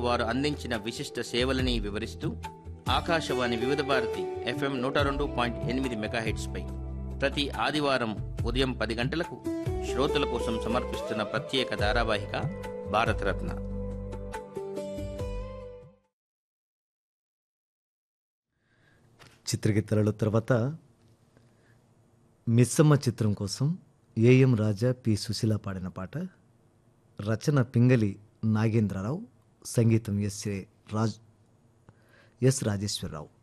వారు అందించిన విశిష్ట సేవలని వివరిస్తూ ఆకాశవాణి వివిధ భారతి ఎఫ్ఎం నూట రెండు పాయింట్ ఎనిమిది మెగాహెట్స్పై ప్రతి ఆదివారం ఉదయం పది గంటలకు శ్రోతల కోసం సమర్పిస్తున్న ప్రత్యేక ధారావాహిక భారతరత్న చిత్రగీతాలలో తర్వాత మిస్సమ్మ చిత్రం కోసం ఏఎం రాజా పి సుశీల పాడిన పాట రచన పింగళి నాగేంద్రరావు సంగీతం S A Raj S Rajeswara Rao